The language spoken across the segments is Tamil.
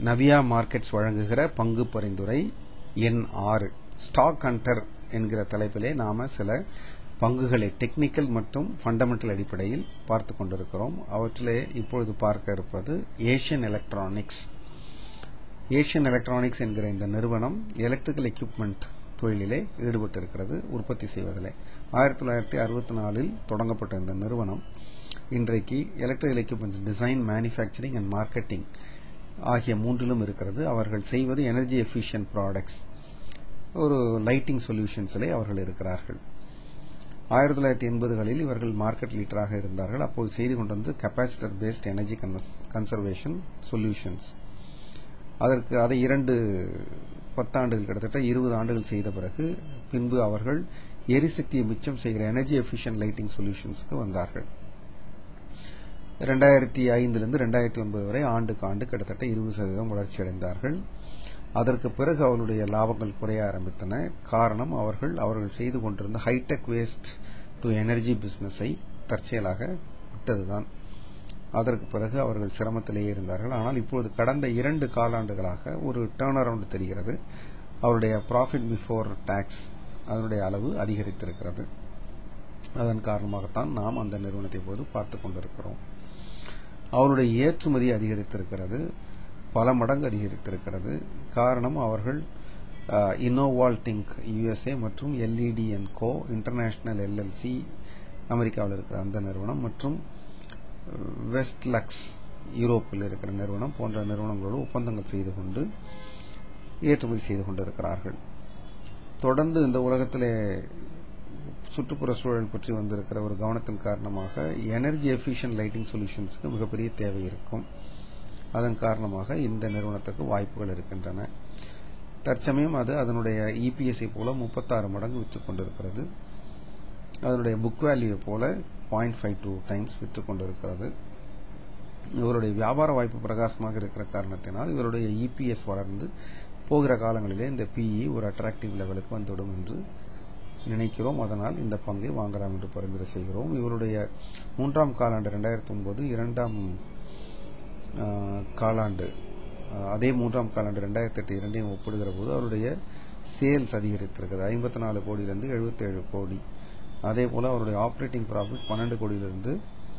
நவியா மார்க்கெட்ஸ் வழங்குகிற பங்கு பரிந்துரை எண் ஆறு ஸ்டாக் ஹண்டர் என்கிற தலைப்பிலே நாம சில பங்குகளை டெக்னிக்கல் மற்றும் ஃபண்டமெண்டல் அடிப்படையில் பார்த்து கொண்டிருக்கிறோம் அவற்றிலே இப்பொழுது பார்க்க இருப்பது ஏஷியன் எலக்ட்ரானிக்ஸ் ஏஷியன் எலக்ட்ரானிக்ஸ் என்கிற இந்த நிறுவனம் எலக்ட்ரிக்கல் எக்யூப்மெண்ட் தொழிலிலே ஈடுபட்டிருக்கிறது உற்பத்தி செய்வதிலே ஆயிரத்தி தொள்ளாயிரத்தி அறுபத்தி நாலில் தொடங்கப்பட்ட இந்த நிறுவனம் இன்றைக்கு electrical equipments design manufacturing and marketing ஆகிய மூன்றிலும் இருக்கிறது அவர்கள் செய்வது எனர்ஜி எஃபிஷியன்ட் ப்ராடக்ட்ஸ் ஒரு லைட்டிங் சொல்யூஷன்ஸிலே அவர்கள் இருக்கிறார்கள் ஆயிரத்தி தொள்ளாயிரத்தி எண்பதுகளில் இவர்கள் மார்க்கெட் லீடராக இருந்தார்கள் அப்போது செய்து கொண்டு வந்து capacitor based energy conservation solutions அதற்கு அதை இரண்டு பத்தாண்டுகள் கிட்டத்தட்ட இருபது ஆண்டுகள் செய்த பிறகு பின்பு அவர்கள் எரிசக்தியை மிச்சம் செய்கிற எனர்ஜி எஃபிஷியன்ட் லைட்டிங் சொல்யூஷன்ஸ்க்கு வந்தார்கள் ரெண்டாயிரத்தி ஐந்திலிருந்து ரெண்டாயிரத்தி ஒன்பது வரை ஆண்டுக்கு ஆண்டு கிட்டத்தட்ட இருபது சதவீதம் வளர்ச்சி அடைந்தார்கள் அதற்கு பிறகு அவர்களுடைய லாபங்கள் குறைய ஆரம்பித்தன காரணம் அவர்கள் அவர்கள் செய்து கொண்டிருந்த ஹைடெக் வேஸ்ட் டு எனர்ஜி பிசினஸை தற்செயலாக விட்டதுதான் அதற்கு பிறகு அவர்கள் சிரமத்திலேயே இருந்தார்கள் ஆனால் இப்பொழுது கடந்த இரண்டு காலாண்டுகளாக ஒரு டேர்ன் அரவுண்ட் தெரிகிறது அவருடைய ப்ராஃபிட் பிஃபோர் டாக்ஸ் அதனுடைய அளவு அதிகரித்திருக்கிறது அதன் காரணமாகத்தான் நாம் அந்த நிறுவனத்தை இப்போது பார்த்து கொண்டிருக்கிறோம் அவருடைய ஏற்றுமதி அதிகரித்திருக்கிறது பல மடங்கு அதிகரித்திருக்கிறது காரணம் அவர்கள் இன்னோவால் டிங்க் யுஎஸ்ஏ மற்றும் LED and co international LLC அமெரிக்காவில் இருக்கிற அந்த நிறுவனம் மற்றும் வெஸ்ட் லக்ஸ் யூரோப்பில் இருக்கிற நிறுவனம் போன்ற நிறுவனங்களோடு ஒப்பந்தங்கள் செய்து கொண்டு ஏற்றுமதி செய்து கொண்டிருக்கிறார்கள் தொடர்ந்து இந்த உலகத்திலே சுற்றுப்புற சூழல் பற்றி வந்திருக்கிற ஒரு கவனத்தின் காரணமாக எனர்ஜி எஃபிஷியன்ட் லைட்டிங் சொல்யூஷன்ஸ்க்கு மிகப்பெரிய தேவை இருக்கும் அதன் காரணமாக இந்த நிறுவனத்துக்கு வாய்ப்புகள் இருக்கின்றன தற்சமயம் அது அதனுடைய இபிஎஸ்ஐ போல முப்பத்தாறு மடங்கு விற்று கொண்டிருக்கிறது அதனுடைய புக் வேல்யூ போல பாயிண்ட் ஃபைவ் டூ டைம்ஸ் விற்று கொண்டிருக்கிறது இவருடைய வியாபார வாய்ப்பு பிரகாசமாக இருக்கிற காரணத்தினால் இவருடைய இபிஎஸ் வளர்ந்து போகிற காலங்களிலே இந்த பிஇ ஒரு அட்ராக்டிவ் லெவலுக்கு வந்துவிடும் என்று நினைக்கிறோம் அதனால் இந்த பங்கை வாங்கலாம் என்று பரிந்துரை செய்கிறோம் இவருடைய மூன்றாம் காலாண்டு ரெண்டாயிரத்தி ஒன்பது இரண்டாம் காலாண்டு அதே மூன்றாம் காலாண்டு ரெண்டாயிரத்தி எட்டு இரண்டையும் ஒப்பிடுகிற போது அவருடைய சேல்ஸ் அதிகரித்திருக்கிறது ஐம்பத்தி நாலு கோடியிலிருந்து எழுபத்தேழு கோடி அதே போல அவருடைய ஆப்ரேட்டிங் ப்ராஃபிட் பன்னெண்டு கோடியிலிருந்து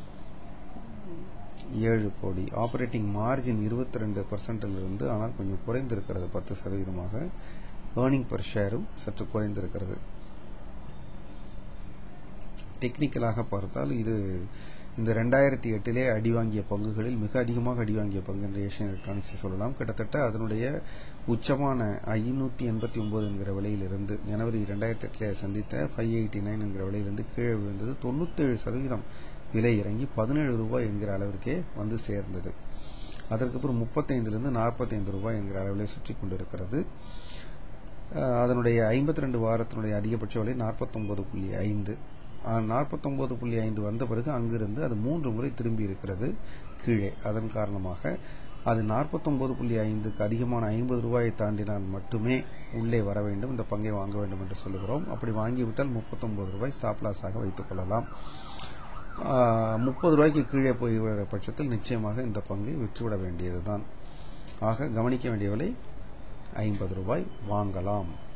ஏழு கோடி ஆப்ரேட்டிங் மார்ஜின் இருபத்தி ரெண்டு பர்சன்டிலிருந்து ஆனால் கொஞ்சம் குறைந்திருக்கிறது பத்து சதவீதமாக ஏர்னிங் பர் ஷேரும் சற்று குறைந்திருக்கிறது டெக்னிக்கலாக பார்த்தால் இது இந்த ரெண்டாயிரத்தி எட்டிலே அடி வாங்கிய பங்குகளில் மிக அதிகமாக அடி வாங்கிய பங்கு என்று ஏஷியன் எலக்ட்ரானிக்ஸை சொல்லலாம் கிட்டத்தட்ட அதனுடைய உச்சமான ஐநூற்றி எண்பத்தி ஒன்பது என்கிற விலையிலிருந்து ஜனவரி ரெண்டாயிரத்தி எட்டில் சந்தித்த ஃபைவ் எயிட்டி நைன் என்கிற விலையிலிருந்து கீழே விழுந்தது தொண்ணூத்தேழு சதவீதம் விலை இறங்கி பதினேழு ரூபாய் என்கிற அளவிற்கே வந்து சேர்ந்தது அதற்கப்புறம் முப்பத்தைந்திலிருந்து நாற்பத்தைந்து ரூபாய் என்கிற அளவிலே சுற்றி கொண்டிருக்கிறது அதனுடைய ஐம்பத்தி ரெண்டு வாரத்தினுடைய அதிகபட்ச விலை நாற்பத்தொன்பது புள்ளி ஐந்து நாற்பத்தொன்பது புள்ளி ஐந்து வந்த பிறகு அங்கிருந்து அது மூன்று முறை திரும்பி இருக்கிறது கீழே அதன் காரணமாக அது நாற்பத்தொன்பது புள்ளி ஐந்துக்கு அதிகமான ஐம்பது ரூபாயை தாண்டினால் மட்டுமே உள்ளே வர வேண்டும் இந்த பங்கை வாங்க வேண்டும் என்று சொல்லுகிறோம் அப்படி வாங்கிவிட்டால் முப்பத்தொன்பது ரூபாய் ஸ்டாப் லாஸாக வைத்துக் கொள்ளலாம் முப்பது ரூபாய்க்கு கீழே போய்விடுற பட்சத்தில் நிச்சயமாக இந்த பங்கை விற்றுவிட வேண்டியதுதான் ஆக கவனிக்க வேண்டிய விலை ஐம்பது ரூபாய் வாங்கலாம்